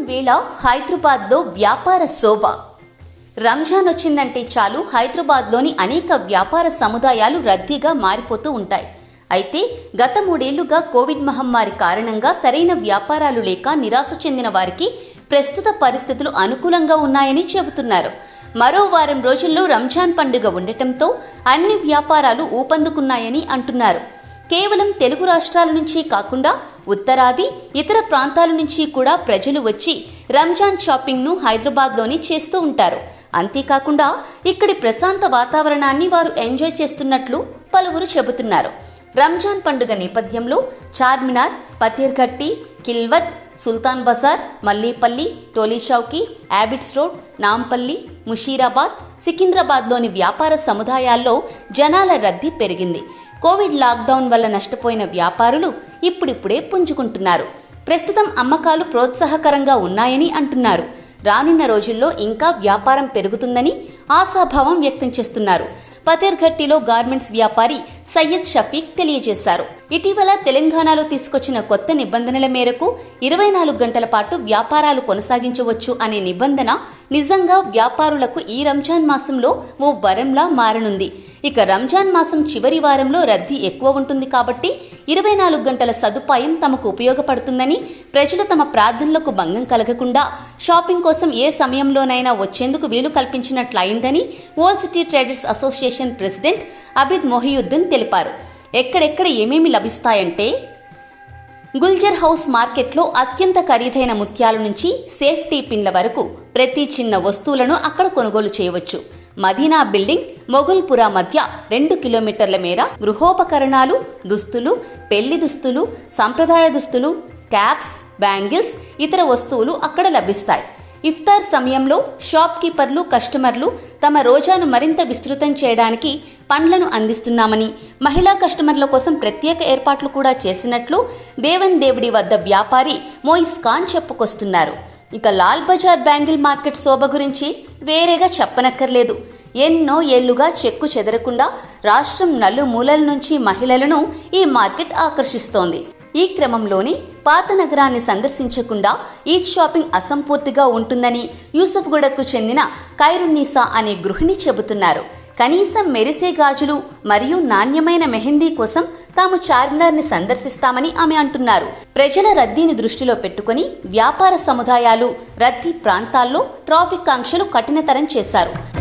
వేళ హైదరాబాద్లో వ్యాపార శోభ రంజాన్ వచ్చిందంటే చాలు హైదరాబాద్లోని అనేక వ్యాపార సముదాయాలు రద్దీగా మారిపోతూ ఉంటాయి అయితే గత మూడేళ్లుగా కోవిడ్ మహమ్మారి కారణంగా సరైన వ్యాపారాలు లేక నిరాశ చెందిన వారికి ప్రస్తుత పరిస్థితులు అనుకూలంగా ఉన్నాయని చెబుతున్నారు మరో వారం రోజుల్లో రంజాన్ పండుగ ఉండటంతో అన్ని వ్యాపారాలు ఊపందుకున్నాయని అంటున్నారు కేవలం తెలుగు రాష్ట్రాల నుంచి కాకుండా ఉత్తరాది ఇతర ప్రాంతాల నుంచి కూడా ప్రజలు వచ్చి రంజాన్ షాపింగ్ను హైదరాబాద్లోని చేస్తూ ఉంటారు అంతేకాకుండా ఇక్కడి ప్రశాంత వాతావరణాన్ని వారు ఎంజాయ్ చేస్తున్నట్లు పలువురు చెబుతున్నారు రంజాన్ పండుగ నేపథ్యంలో చార్మినార్ పతీర్ఘట్టి కిల్వత్ సుల్తాన్ బజార్ మల్లీపల్లి టోలీ చౌకీ యాబిట్స్ రోడ్ నాంపల్లి ముషీరాబాద్ సికింద్రాబాద్లోని వ్యాపార సముదాయాల్లో జనాల రద్దీ పెరిగింది కోవిడ్ లాక్డౌన్ వల్ల నష్టపోయిన వ్యాపారులు ఇప్పుడిప్పుడే పుంజుకుంటున్నారు ప్రస్తుతం అమ్మకాలు ప్రోత్సాహకరంగా ఉన్నాయని అంటున్నారు రానున్న రోజుల్లో ఇంకా వ్యాపారం పెరుగుతుందని ఆశాభావం వ్యక్తం చేస్తున్నారు పతేర్ఘట్టిలో గార్మెంట్స్ వ్యాపారి సయ్యద్ షఫీక్ తెలియజేశారు ఇటీవల తెలంగాణలో తీసుకొచ్చిన కొత్త నిబంధనల మేరకు ఇరవై నాలుగు గంటల పాటు వ్యాపారాలు కొనసాగించవచ్చు అనే నిబంధన నిజంగా వ్యాపారులకు ఈ రంజాన్ మాసంలో ఓ వరంలా మారనుంది ఇక రంజాన్ మాసం చివరి వారంలో రద్దీ ఎక్కువ ఉంటుంది కాబట్టి ఇరవై నాలుగు గంటల సదుపాయం తమకు ఉపయోగపడుతుందని ప్రజలు తమ ప్రార్థనలకు భంగం కలగకుండా షాపింగ్ కోసం ఏ సమయంలోనైనా వచ్చేందుకు వీలు కల్పించినట్లయిందని old city traders association president Abid Mohiuddin తెలిపారు ఎక్కడెక్కడ ఏమేమి లభిస్తాయంటే గుల్జర్ హౌస్ మార్కెట్లో అత్యంత ఖరీదైన ముత్యాల నుంచి సేఫ్టీ పిన్ల వరకు ప్రతి చిన్న వస్తువులను అక్కడ కొనుగోలు చేయవచ్చు మదీనా బిల్డింగ్ మొగుల్పురా మధ్య రెండు కిలోమీటర్ల మేర గృహోపకరణాలు దుస్తులు పెళ్లి దుస్తులు సంప్రదాయ దుస్తులు క్యాప్స్ బ్యాంగిల్స్ ఇతర వస్తువులు అక్కడ లభిస్తాయి ఇఫ్తార్ సమయంలో షాప్ కీపర్లు కస్టమర్లు తమ రోజాను మరింత విస్తృతం చేయడానికి పండ్లను అందిస్తున్నామని మహిళా కస్టమర్ల కోసం ప్రత్యేక ఏర్పాట్లు కూడా చేసినట్లు దేవన్ దేవుడి వద్ద వ్యాపారి మోయిస్ ఖాన్ చెప్పుకొస్తున్నారు ఇక లాల్ బజార్ బ్యాంగిల్ మార్కెట్ శోభ గురించి వేరేగా చెప్పనక్కర్లేదు ఎన్నో ఏళ్లుగా చెక్కు చెదరకుండా రాష్ట్రం నలుమూలల నుంచి మహిళలను ఈ మార్కెట్ ఆకర్షిస్తోంది ఈ క్రమంలోనే పాత నగరాన్ని సందర్శించకుండా ఈద్ షాపింగ్ అసంపూర్తిగా ఉంటుందని యూసఫ్గూడకు చెందిన ఖైరున్నీసా అనే గృహిణి చెబుతున్నారు కనీసం మెరిసే గాజులు మరియు నాణ్యమైన మెహందీ కోసం తాము చార్మినార్ని సందర్శిస్తామని ఆమె అంటున్నారు ప్రజల రద్దీని దృష్టిలో పెట్టుకుని వ్యాపార సముదాయాలు రద్దీ ప్రాంతాల్లో ట్రాఫిక్ ఆంక్షలు కఠినతరం చేశారు